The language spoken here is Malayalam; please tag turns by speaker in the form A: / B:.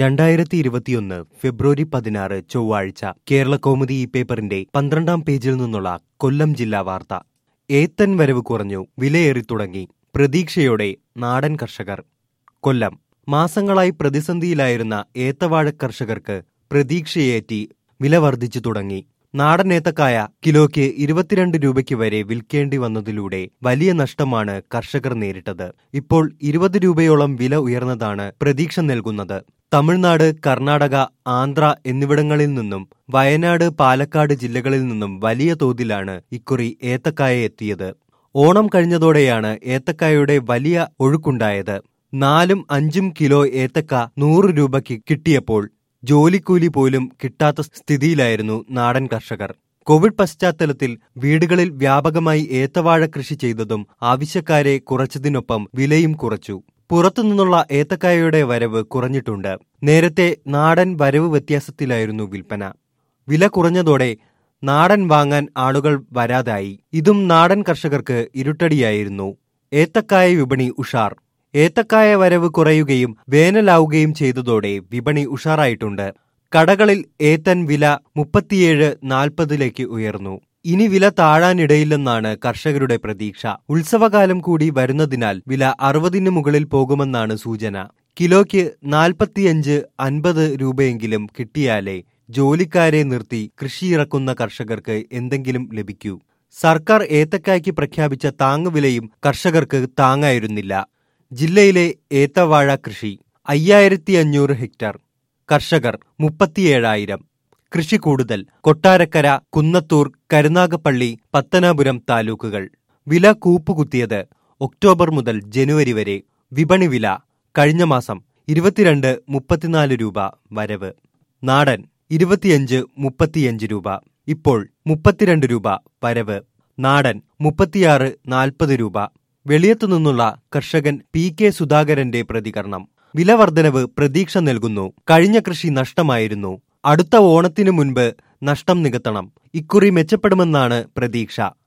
A: രണ്ടായിരത്തി ഇരുപത്തിയൊന്ന് ഫെബ്രുവരി പതിനാറ് ചൊവ്വാഴ്ച കേരള കൗമുദി ഈ പേപ്പറിന്റെ പന്ത്രണ്ടാം പേജിൽ നിന്നുള്ള കൊല്ലം ജില്ലാ വാർത്ത ഏത്തൻ വരവ് കുറഞ്ഞു വിലയേറി തുടങ്ങി പ്രതീക്ഷയോടെ നാടൻ കർഷകർ കൊല്ലം മാസങ്ങളായി പ്രതിസന്ധിയിലായിരുന്ന ഏത്തവാഴ കർഷകർക്ക് പ്രതീക്ഷയേറ്റി വില വർദ്ധിച്ചു തുടങ്ങി നാടൻ ഏത്തക്കായ കിലോയ്ക്ക് ഇരുപത്തിരണ്ട് രൂപയ്ക്ക് വരെ വിൽക്കേണ്ടി വന്നതിലൂടെ വലിയ നഷ്ടമാണ് കർഷകർ നേരിട്ടത് ഇപ്പോൾ ഇരുപത് രൂപയോളം വില ഉയർന്നതാണ് പ്രതീക്ഷ നൽകുന്നത് തമിഴ്നാട് കർണാടക ആന്ധ്ര എന്നിവിടങ്ങളിൽ നിന്നും വയനാട് പാലക്കാട് ജില്ലകളിൽ നിന്നും വലിയ തോതിലാണ് ഇക്കുറി ഏത്തക്കായ എത്തിയത് ഓണം കഴിഞ്ഞതോടെയാണ് ഏത്തക്കായയുടെ വലിയ ഒഴുക്കുണ്ടായത് നാലും അഞ്ചും കിലോ ഏത്തക്ക നൂറ് രൂപയ്ക്ക് കിട്ടിയപ്പോൾ ജോലിക്കൂലി പോലും കിട്ടാത്ത സ്ഥിതിയിലായിരുന്നു നാടൻ കർഷകർ കോവിഡ് പശ്ചാത്തലത്തിൽ വീടുകളിൽ വ്യാപകമായി ഏത്തവാഴ കൃഷി ചെയ്തതും ആവശ്യക്കാരെ കുറച്ചതിനൊപ്പം വിലയും കുറച്ചു പുറത്തുനിന്നുള്ള ഏത്തക്കായയുടെ വരവ് കുറഞ്ഞിട്ടുണ്ട് നേരത്തെ നാടൻ വരവ് വ്യത്യാസത്തിലായിരുന്നു വിൽപ്പന വില കുറഞ്ഞതോടെ നാടൻ വാങ്ങാൻ ആളുകൾ വരാതായി ഇതും നാടൻ കർഷകർക്ക് ഇരുട്ടടിയായിരുന്നു ഏത്തക്കായ വിപണി ഉഷാർ ഏത്തക്കായ വരവ് കുറയുകയും വേനലാവുകയും ചെയ്തതോടെ വിപണി ഉഷാറായിട്ടുണ്ട് കടകളിൽ ഏത്തൻ വില മുപ്പത്തിയേഴ് നാൽപ്പതിലേക്ക് ഉയർന്നു ഇനി വില താഴാനിടയില്ലെന്നാണ് കർഷകരുടെ പ്രതീക്ഷ ഉത്സവകാലം കൂടി വരുന്നതിനാൽ വില അറുപതിന് മുകളിൽ പോകുമെന്നാണ് സൂചന കിലോയ്ക്ക് നാൽപ്പത്തിയഞ്ച് അൻപത് രൂപയെങ്കിലും കിട്ടിയാലേ ജോലിക്കാരെ നിർത്തി കൃഷിയിറക്കുന്ന കർഷകർക്ക് എന്തെങ്കിലും ലഭിക്കൂ സർക്കാർ ഏത്തക്കായ്ക്ക് പ്രഖ്യാപിച്ച താങ്ങുവിലയും കർഷകർക്ക് താങ്ങായിരുന്നില്ല ജില്ലയിലെ ഏത്തവാഴ കൃഷി അയ്യായിരത്തി അഞ്ഞൂറ് ഹെക്ടർ കർഷകർ മുപ്പത്തിയേഴായിരം കൃഷി കൂടുതൽ കൊട്ടാരക്കര കുന്നത്തൂർ കരുനാഗപ്പള്ളി പത്തനാപുരം താലൂക്കുകൾ വില കൂപ്പുകുത്തിയത് ഒക്ടോബർ മുതൽ ജനുവരി വരെ വിപണി വില കഴിഞ്ഞ മാസം ഇരുപത്തിരണ്ട് മുപ്പത്തിനാല് രൂപ വരവ് നാടൻ ഇരുപത്തിയഞ്ച് മുപ്പത്തിയഞ്ച് രൂപ ഇപ്പോൾ മുപ്പത്തിരണ്ട് രൂപ വരവ് നാടൻ മുപ്പത്തിയാറ് നാൽപ്പത് രൂപ വെളിയത്തു നിന്നുള്ള കർഷകൻ പി കെ സുധാകരന്റെ പ്രതികരണം വില വർധനവ് പ്രതീക്ഷ നൽകുന്നു കഴിഞ്ഞ കൃഷി നഷ്ടമായിരുന്നു അടുത്ത ഓണത്തിനു മുൻപ് നഷ്ടം നികത്തണം ഇക്കുറി മെച്ചപ്പെടുമെന്നാണ് പ്രതീക്ഷ